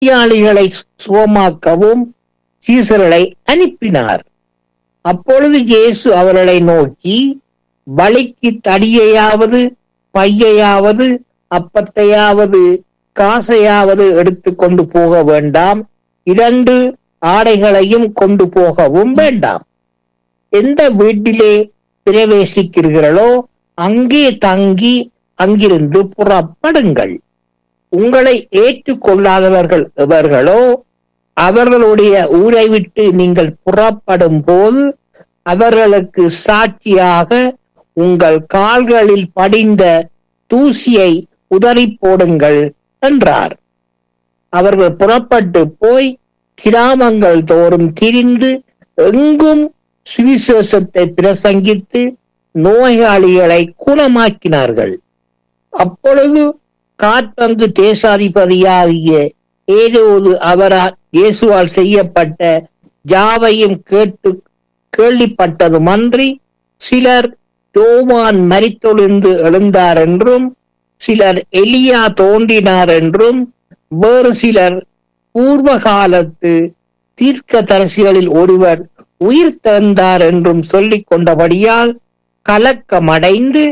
நோயாளிகளை சுகமாக்கவும் சீசர்களை அனுப்பினார் அப்பொழுது இயேசு அவர்களை நோக்கி வழிக்கு தடியையாவது பையையாவது அப்பத்தையாவது காசையாவது எடுத்துக்கொண்டு போக வேண்டாம் இரண்டு ஆடைகளையும் கொண்டு போகவும் வேண்டாம் எந்த வீட்டிலே பிரவேசிக்கிறீர்களோ அங்கே தங்கி அங்கிருந்து புறப்படுங்கள் உங்களை ஏற்றுக்கொள்ளாதவர்கள் எவர்களோ அவர்களுடைய ஊரை விட்டு நீங்கள் புறப்படும் போது அவர்களுக்கு சாட்சியாக உங்கள் கால்களில் படிந்த தூசியை உதறி போடுங்கள் என்றார் அவர்கள் புறப்பட்டு போய் கிராமங்கள் தோறும் திரிந்து எங்கும் சுவிசேஷத்தை பிரசங்கித்து நோயாளிகளை குணமாக்கினார்கள் அப்பொழுது காற்பங்கு தேசாதிபதியாகிய ஏதோது அவரால் இயேசுவால் செய்யப்பட்ட யாவையும் கேட்டு கேள்விப்பட்டதுமன்றி சிலர் யோவான் மரித்தொழிந்து எழுந்தார் என்றும் சிலர் எலியா தோன்றினார் என்றும் வேறு சிலர் பூர்வ காலத்து தீர்க்கதரிசிகளில் ஒருவர் உயிர் திறந்தார் என்றும் சொல்லிக் கொண்டபடியால் கலக்கமடைந்து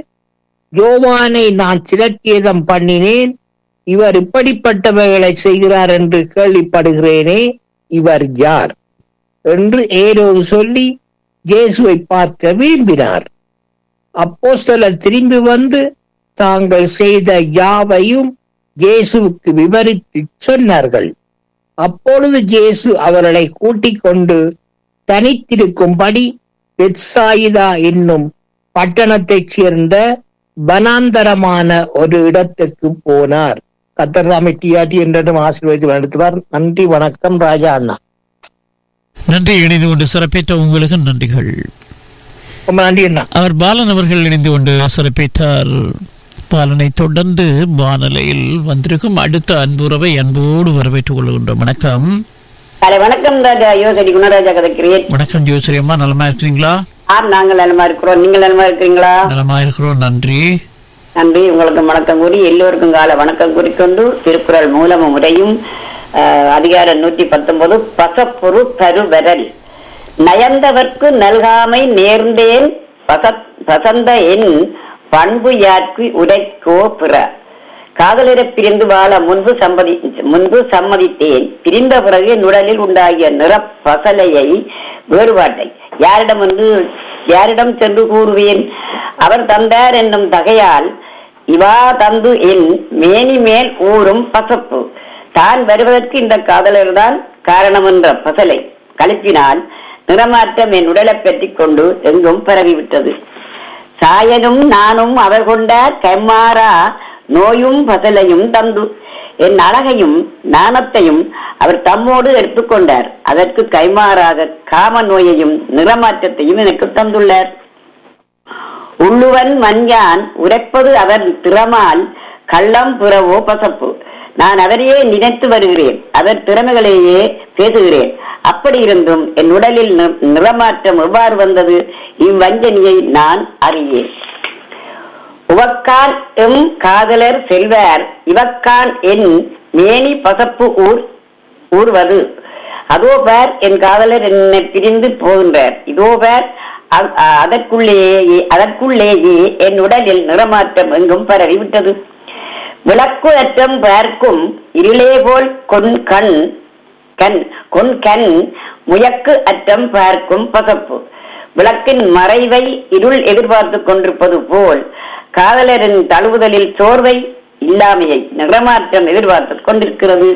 யோவானை நான் சிலக்கேதம் பண்ணினேன் இவர் இப்படிப்பட்டவைகளை செய்கிறார் என்று கேள்விப்படுகிறேனே இவர் யார் என்று ஏரோது சொல்லி இயேசுவை பார்க்க விரும்பினார் அப்போஸ்தலர் திரும்பி வந்து தாங்கள் செய்த யாவையும் இயேசுவுக்கு விவரித்து சொன்னார்கள் அப்பொழுது இயேசு அவர்களை கூட்டிக் கொண்டு தனித்திருக்கும்படி பெட்சாயிதா என்னும் பட்டணத்தைச் சேர்ந்த வனாந்தரமான ஒரு இடத்துக்கு போனார் கத்தர்தாமை டிஆர்டி என்றும் ஆசீர்வதித்து நடத்துவார் நன்றி வணக்கம் ராஜா அண்ணா நன்றி இணைந்து கொண்டு சிறப்பித்த உங்களுக்கு நன்றிகள் ரொம்ப நன்றி அண்ணா அவர் பாலன் அவர்கள் இணைந்து கொண்டு சிறப்பித்தார் பாலனை தொடர்ந்து வானலையில் வந்திருக்கும் அடுத்த அன்புறவை அன்போடு வரவேற்றுக் கொள்கின்றோம் வணக்கம் காலை வணக்கம் ராஜா யோசடி குணராஜா கதைக்கிறேன் வணக்கம் ஜோசிரி அம்மா நலமா இருக்கிறீங்களா ஆர் நாங்கள் நலமா இருக்கிறோம் நீங்கள் நலமா இருக்கிறீங்களா நலமா இருக்கிறோம் நன்றி நன்றி உங்களுக்கு வணக்கம் கூறி எல்லோருக்கும் கால வணக்கம் கூறிக்கொண்டு திருக்குறள் மூலம முறையும் ஆஹ், அதிகாரம் நூற்றி பத்தொன்பது பசப்பொரு தருவரல் நயந்தவர்க்கு நல்காமை நேர்ந்தேன் பச- பசந்த என் பண்பு யாற்கு உடைக்கோ பிற காதலிட பிரிந்து வாழ முன்பு சம்மதி முன்பு சம்மதித்தேன் பிரிந்த பிறகு என் உடலில் உண்டாகிய நிறப்பசலையை வேறுபாட்டை யாரிடம் வந்து யாரிடம் சென்று கூறுவேன் அவர் தந்தார் என்னும் தகையால் இவா தந்து என் மேனி மேல் ஊறும் பசப்பு தான் வருவதற்கு இந்த காதலர்தான் காரணம் என்ற பசலை கழிப்பினால் நிறமாற்றம் என் உடலை பற்றிக் கொண்டு எங்கும் பரவிவிட்டது சாயனும் நானும் அவர் கொண்டார் கைமாறா நோயும் பசலையும் தந்து என் அழகையும் நாணத்தையும் அவர் தம்மோடு எடுத்துக்கொண்டார் அதற்கு கைமாறாக காம நோயையும் நிறமாற்றத்தையும் எனக்கு தந்துள்ளார் உள்ளுவன் மஞ்சான் உரைப்பது அவர் திறமால் கள்ளம் புறவோ பசப்பு நான் அவரையே நினைத்து வருகிறேன் அவர் திறமைகளையே பேசுகிறேன் அப்படி இருந்தும் என் உடலில் நி- நிறமாற்றம் எவ்வாறு வந்தது இவ்வஞ்சனியை நான் அறியேன் உவக்கான் எம் காதலர் செல்வார் இவக்கான் என் மேனி பசப்பு ஊர் ஊர்வது அதோ பார் என் காதலர் என்னை பிரிந்து போகின்றார் இதோ பார் அ- அ- அதற்குள்ளேயே அதற்குள்ளேயே என் உடலில் நிறமாற்றம் எங்கும் பரவிவிட்டது விளக்கு அற்றம் பார்க்கும் இருளே போல் கொன் கண் கண் கொன் கண் முயக்கு அற்றம் பார்க்கும் பசப்பு விளக்கின் மறைவை இருள் எதிர்பார்த்து கொண்டிருப்பது போல் காதலரின் தழுவுதலில் சோர்வை இல்லாமையை நிறமாற்றம் எதிர்பார்த்து கொண்டிருக்கிறது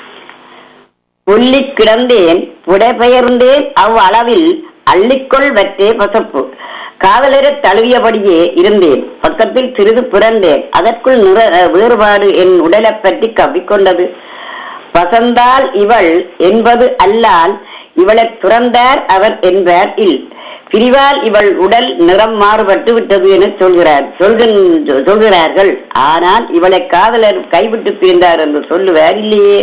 உள்ளிக் கிடந்தேன் புடைபெயர்ந்தேன் அவ் அளவில் அள்ளிக்கொள் வற்றே பசப்பு காதலரை தழுவியபடியே இருந்தேன் பக்கத்தில் சிறிது பிறந்தேன் அதற்குள் நிற அஹ், வேறுபாடு என் உடலை பற்றி கவ்விக்கொண்டது பசந்தால் இவள் என்பது அல்லால் இவளை துறந்தார் அவர் என்பார் இல் பிரிவால் இவள் உடல் நிறம் மாறுபட்டு விட்டது என சொல்கிறார் சொல்கின்ற- சொல்கிறார்கள் ஆனால் இவளை காதலர் கைவிட்டு பிரிந்தார் என்று சொல்லுவார் இல்லையே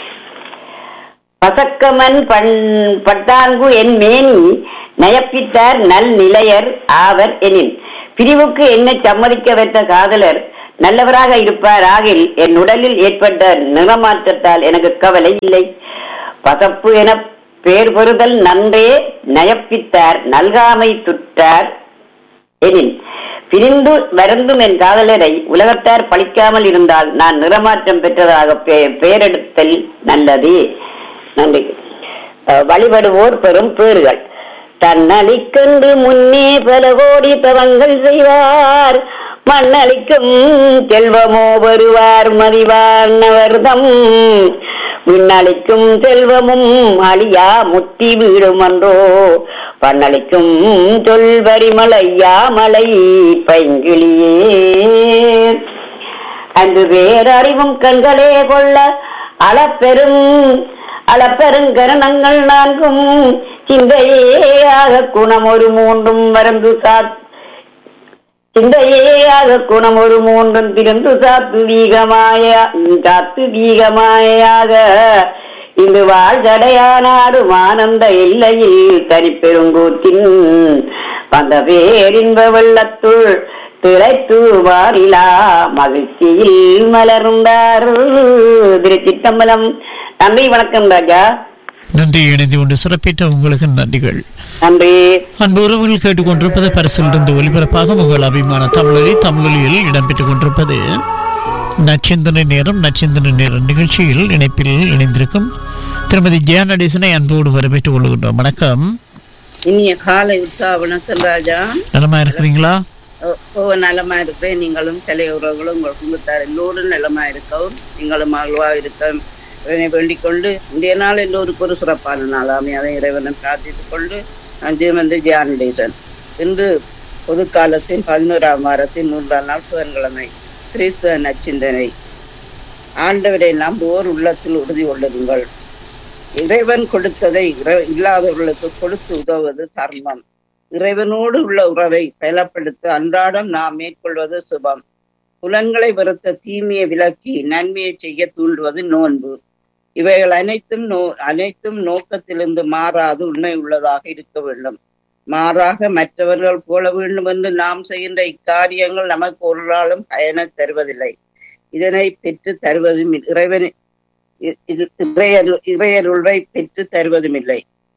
பசக்கமன் பண் பட்டாங்கு என் மேனி நயப்பித்தார் நல் நிலையர் ஆவர் எனில் பிரிவுக்கு என்னை சம்மதிக்க வைத்த காதலர் நல்லவராக இருப்பார் ஆகில் என் உடலில் ஏற்பட்ட நிறமாற்றத்தால் எனக்கு கவலை இல்லை பசப்பு என பேர் பெறுதல் நன்றே நயப்பித்தார் நல்காமை துற்றார் எனின் பிரிந்து வருந்தும் என் காதலரை உலகத்தார் பழிக்காமல் இருந்தால் நான் நிறமாற்றம் பெற்றதாக பெ- பெயரெடுத்தல் நல்லது நன்றி அஹ், வழிபடுவோர் பெறும் பேறுகள் தன்னளிக்கென்று முன்னே பல கோடி தவங்கள் செய்வார் மண்ணளிக்கும் செல்வமோ வருவார் மதிவார்ணவர்தம் விண்ணளிக்கும் செல்வமும் அழியா முத்தி வீடும் அன்றோ பண்ணளிக்கும் சொல்வரிமலையா மலை பைங்கிளியே அன்று வேறறிவும் கண்களே கொள்ள அளப்பெரும் அளப்பெருங்கரணங்கள் நான்கும் சிந்தையேயாக குணம் ஒரு மூன்றும் வரந்து சாத் சிந்தையேயாக குணம் ஒரு மூன்றும் திறந்து சாத்து வீகமாய சாத்து வீகமாயாக இன்று வாழ்கடையானாடும் ஆனந்த எல்லையில் தனிப்பெருங்கூத்தின் வந்த பேரின்ப வெள்ளத்துள் திளைத்து வாரிலா மகிழ்ச்சியில் மலர்ந்தார் திருச்சிட்டம்பலம் நன்றி வணக்கம் ராஜா நன்றி இணைந்து கொண்டு சிறப்பித்த உங்களுக்கு நன்றிகள் நன்றி அன்பு உறவுகள் கேட்டுக்கொண்டிருப்பது பரிசிலிருந்து ஒலிபரப்பாக உங்கள் அபிமான தமிழொலி தமிழொலியில் இடம்பெற்றுக் கொண்டிருப்பது நச்சிந்தனை நேரம் நச்சிந்தனை நேரம் நிகழ்ச்சியில் இணைப்பில் இணைந்திருக்கும் திருமதி ஜெயா நடேசனை அன்போடு வரவேற்றுக் கொள்கின்றோம் வணக்கம் இனிய காலை உற்சாக வணக்கம் ராஜா நலமா இருக்கிறீங்களா ஓ- ஓ நலமா இருக்கிறேன் நீங்களும் சிலை உறவுகளும் உங்கள் குடும்பத்தார் எல்லோரும் நலமா இருக்கவும் நீங்களும் மகிழ்வா இருக்க இறைவனை வேண்டிக் கொண்டு இன்றைய நாள் எல்லோருக்கும் ஒரு சிறப்பான நாளாமே அதை இறைவனை பிரார்த்தித்துக் கொண்டு நான் வந்து ஜியானடேசன் இன்று பொது காலத்தின் பதினோராம் வாரத்தின் மூன்றாம் நாள் புதன்கிழமை கிறிஸ்துவ நச்சிந்தனை ஆண்டவரை நம்புவோர் உள்ளத்தில் உறுதி கொள்ளுங்கள் இறைவன் கொடுத்ததை இறை- இல்லாதவர்களுக்கு கொடுத்து உதவுவது தர்மம் இறைவனோடு உள்ள உறவை பலப்படுத்த அன்றாடம் நாம் மேற்கொள்வது சுபம் புலன்களை வெறுத்த தீமையை விலக்கி நன்மையை செய்ய தூண்டுவது நோன்பு இவைகள் அனைத்தும் நோ அனைத்தும் நோக்கத்திலிருந்து மாறாது உண்மை உள்ளதாக இருக்க வேண்டும் மாறாக மற்றவர்கள் போல வேண்டும் என்று நாம் செய்கின்ற இக்காரியங்கள் நமக்கு ஒரு நாளும் பயனை தருவதில்லை இதனை பெற்று தருவதும் இல்- இறைவன் இ- இது இறையரு இறையருள்வை பெற்று தருவதும் இல்லை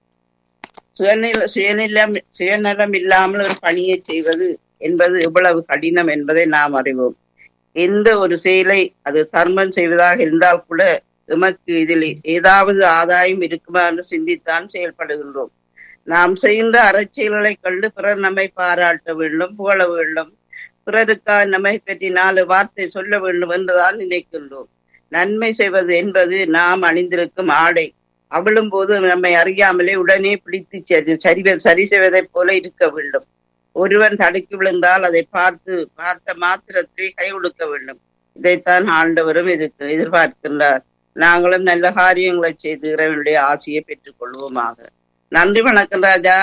சுயநில சுயநிலம் சுயநலம் இல்லாமல் ஒரு பணியை செய்வது என்பது எவ்வளவு கடினம் என்பதை நாம் அறிவோம் எந்த ஒரு செயலை அது தர்மம் செய்வதாக இருந்தால் கூட எமக்கு இதில் ஏதாவது ஆதாயம் இருக்குமா என்று சிந்தித்தான் செயல்படுகின்றோம் நாம் செய்கின்ற அறச்செயல்களை கண்டு பிறர் நம்மை பாராட்ட வேண்டும் புகழ வேண்டும் பிறருக்காக நம்மை பற்றி நாலு வார்த்தை சொல்ல வேண்டும் என்றுதான் நினைக்கின்றோம் நன்மை செய்வது என்பது நாம் அணிந்திருக்கும் ஆடை அவிழும் போது நம்மை அறியாமலே உடனே பிடித்து சரி சரி- சரி செய்வதைப் போல இருக்க வேண்டும் ஒருவன் தடுக்கி விழுந்தால் அதை பார்த்து பார்த்த மாத்திரத்தை கை கொடுக்க வேண்டும் இதைத்தான் ஆண்டவரும் இதுக்கு எதிர்பார்க்கின்றார் நாங்களும் நல்ல காரியங்களை செய்து இறைவனுடைய ஆசையை பெற்றுக் கொள்வோமாக நன்றி வணக்கம் ராஜா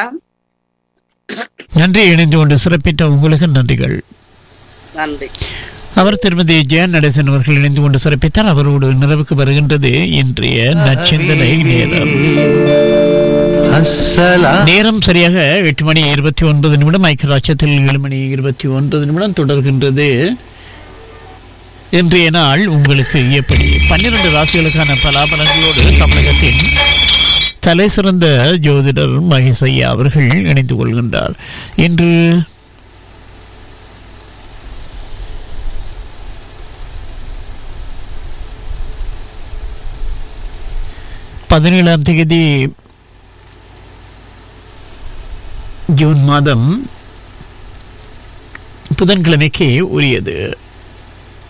நன்றி இணைந்து கொண்டு சிறப்பித்த உங்களுக்கு நன்றிகள் நன்றி அவர் திருமதி ஜெயா நடேசன் அவர்கள் இணைந்து கொண்டு சிறப்பித்தார் அவரோடு நிறைவுக்கு வருகின்றது இன்றைய நச்சிந்தனை நேரம் நேரம் சரியாக எட்டு மணி இருபத்தி ஒன்பது நிமிடம் ஐக்கியராட்சத்தில் ஏழு மணி இருபத்தி ஒன்பது நிமிடம் தொடர்கின்றது இன்றைய நாள் உங்களுக்கு எப்படி பன்னிரண்டு ராசிகளுக்கான பலாபலங்களோடு தமிழகத்தின் தலை சிறந்த ஜோதிடர் மகேஷ் ஐயா அவர்கள் இணைந்து கொள்கின்றார் இன்று பதினேழாம் தேதி ஜூன் மாதம் புதன்கிழமைக்கு உரியது